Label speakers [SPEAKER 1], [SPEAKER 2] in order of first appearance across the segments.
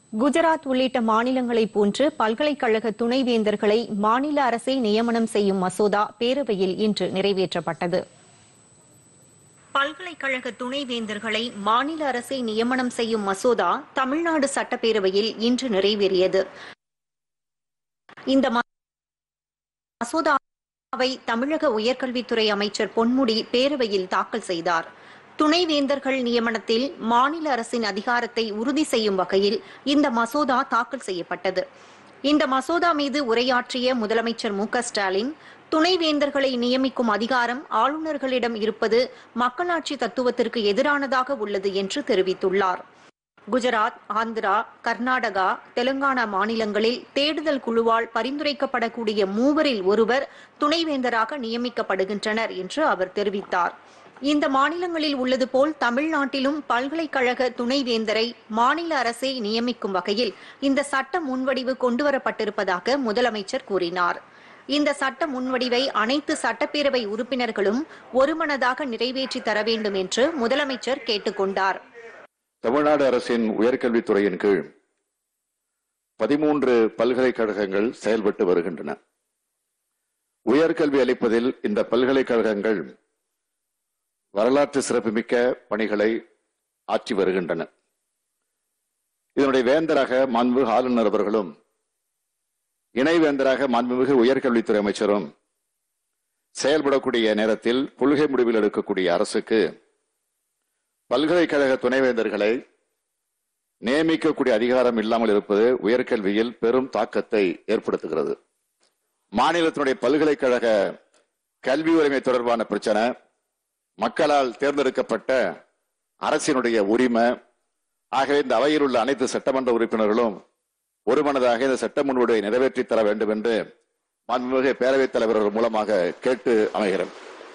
[SPEAKER 1] குஜராத் உள்ளிட்ட மாநிலங்களைப் போன்று பல்கலைக்கழக துணைவேந்தர்களை மாநில அரசே நியமனம் செய்யும் மசோதா பேரவையில் இன்று நிறைவேற்றப்பட்டது பல்கலைக்கழக துணைவேந்தர்களை மாநில அரசே நியமனம் செய்யும் மசோதா தமிழ்நாடு சட்டப்பேரவையில் இன்று நிறைவேறியது இந்த மசோதாவை தமிழக உயர்கல்வித்துறை அமைச்சர் பொன்முடி பேரவையில் தாக்கல் செய்தார் துணைவேந்தர்கள் நியமனத்தில் மாநில அரசின் அதிகாரத்தை உறுதி செய்யும் வகையில் இந்த மசோதா தாக்கல் செய்யப்பட்டது இந்த மசோதா மீது உரையாற்றிய முதலமைச்சர் மு க ஸ்டாலின் துணைவேந்தர்களை நியமிக்கும் அதிகாரம் ஆளுநர்களிடம் இருப்பது மக்களாட்சி தத்துவத்திற்கு எதிரானதாக உள்ளது என்று தெரிவித்துள்ளார் குஜராத் ஆந்திரா கர்நாடகா தெலுங்கானா மாநிலங்களில் தேடுதல் குழுவால் பரிந்துரைக்கப்படக்கூடிய மூவரில் ஒருவர் துணைவேந்தராக நியமிக்கப்படுகின்றனர் என்று அவர் தெரிவித்தார் இந்த மாநிலங்களில் உள்ளது போல் தமிழ்நாட்டிலும் பல்கலைக்கழக துணைவேந்தரை மாநில அரசே நியமிக்கும் வகையில் இந்த சட்ட முன்வடிவு கொண்டுவரப்பட்டிருப்பதாக முதலமைச்சர் கூறினார் இந்த சட்ட முன்வடிவை அனைத்து சட்டப்பேரவை உறுப்பினர்களும் ஒருமனதாக நிறைவேற்றி தர வேண்டும் என்று முதலமைச்சர் கேட்டுக்கொண்டார்
[SPEAKER 2] தமிழ்நாடு அரசின் உயர்கல்வித்துறையின் கீழ் பதிமூன்று பல்கலைக்கழகங்கள் செயல்பட்டு வருகின்றன உயர்கல்வி அளிப்பதில் இந்த பல்கலைக்கழகங்கள் வரலாற்று சிறப்புமிக்க பணிகளை ஆற்றி வருகின்றன இதனுடைய வேந்தராக மாண்புமிகு ஆளுநர் அவர்களும் இணைவேந்தராக மாண்புமிகு உயர்கல்வித்துறை அமைச்சரும் செயல்படக்கூடிய நேரத்தில் கொள்கை முடிவில் எடுக்கக்கூடிய அரசுக்கு பல்கலைக்கழக துணைவேந்தர்களை நியமிக்கக்கூடிய அதிகாரம் இல்லாமல் இருப்பது உயர்கல்வியில் பெரும் தாக்கத்தை ஏற்படுத்துகிறது மாநிலத்தினுடைய பல்கலைக்கழக கல்வி உரிமை தொடர்பான பிரச்சனை மக்களால் தேர்ந்தெடுக்கப்பட்ட அரசினுடைய உரிமை ஆகவே இந்த அவையில் உள்ள அனைத்து சட்டமன்ற உறுப்பினர்களும் ஒருமனதாக இந்த சட்ட முன்வடிவை நிறைவேற்றி தர வேண்டும் என்று மாண்புமிகு பேரவைத் தலைவர் மூலமாக கேட்டு அமைகிறேன்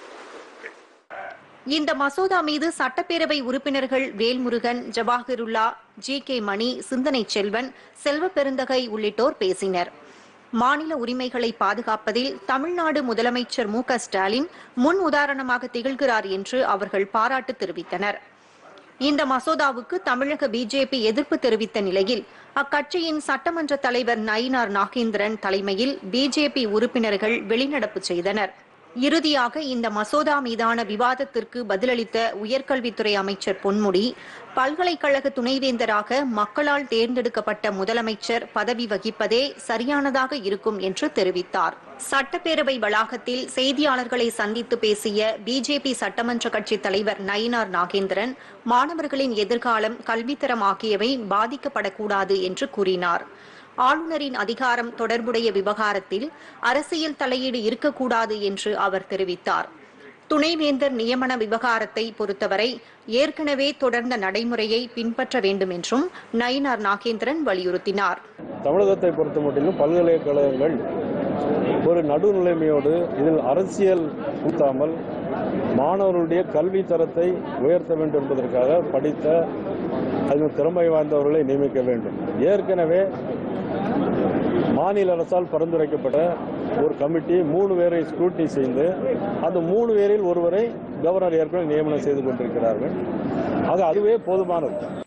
[SPEAKER 1] இந்த மசோதா மீது சட்டப்பேரவை உறுப்பினர்கள் வேல்முருகன் ஜவாஹிருல்லா ஜி கே மணி சிந்தனை செல்வன் செல்வ பெருந்தகை உள்ளிட்டோர் பேசினர் மாநில உரிமைகளை பாதுகாப்பதில் தமிழ்நாடு முதலமைச்சர் மு க ஸ்டாலின் முன் உதாரணமாக திகழ்கிறார் என்று அவர்கள் பாராட்டு தெரிவித்தனர் இந்த மசோதாவுக்கு தமிழக பிஜேபி எதிர்ப்பு தெரிவித்த நிலையில் அக்கட்சியின் சட்டமன்ற தலைவர் நயினார் நாகேந்திரன் தலைமையில் பிஜேபி உறுப்பினர்கள் வெளிநடப்பு செய்தனர் இறுதியாக இந்த மசோதா மீதான விவாதத்திற்கு பதிலளித்த உயர்கல்வித்துறை அமைச்சர் பொன்முடி பல்கலைக்கழக துணைவேந்தராக மக்களால் தேர்ந்தெடுக்கப்பட்ட முதலமைச்சர் பதவி வகிப்பதே சரியானதாக இருக்கும் என்று தெரிவித்தார் சட்டப்பேரவை வளாகத்தில் செய்தியாளர்களை சந்தித்து பேசிய பிஜேபி சட்டமன்ற கட்சி தலைவர் நயினார் நாகேந்திரன் மாணவர்களின் எதிர்காலம் கல்வித்தரம் ஆகியவை பாதிக்கப்படக்கூடாது என்று கூறினார் ஆளுநரின் அதிகாரம் தொடர்புடைய விவகாரத்தில் அரசியல் தலையீடு இருக்கக்கூடாது என்று அவர் தெரிவித்தார் துணைவேந்தர் நியமன விவகாரத்தை பொறுத்தவரை ஏற்கனவே தொடர்ந்த நடைமுறையை பின்பற்ற வேண்டும் என்றும் நயினார் நாகேந்திரன் வலியுறுத்தினார்
[SPEAKER 3] தமிழகத்தை பொறுத்த மட்டிலும் பல்கலைக்கழகங்கள் ஒரு நடுநிலைமையோடு இதில் அரசியல் ஊத்தாமல் மாணவர்களுடைய கல்வி தரத்தை உயர்த்த வேண்டும் என்பதற்காக படித்த அதில் திறமை வாய்ந்தவர்களை நியமிக்க வேண்டும் ஏற்கனவே மாநில அரசால் பரிந்துரைக்கப்பட்ட ஒரு கமிட்டி மூணு பேரை ஸ்க்ரூட்டி செய்து அந்த மூணு பேரில் ஒருவரை கவர்னர் ஏற்கனவே நியமனம் செய்து கொண்டிருக்கிறார்கள் ஆக அதுவே போதுமானது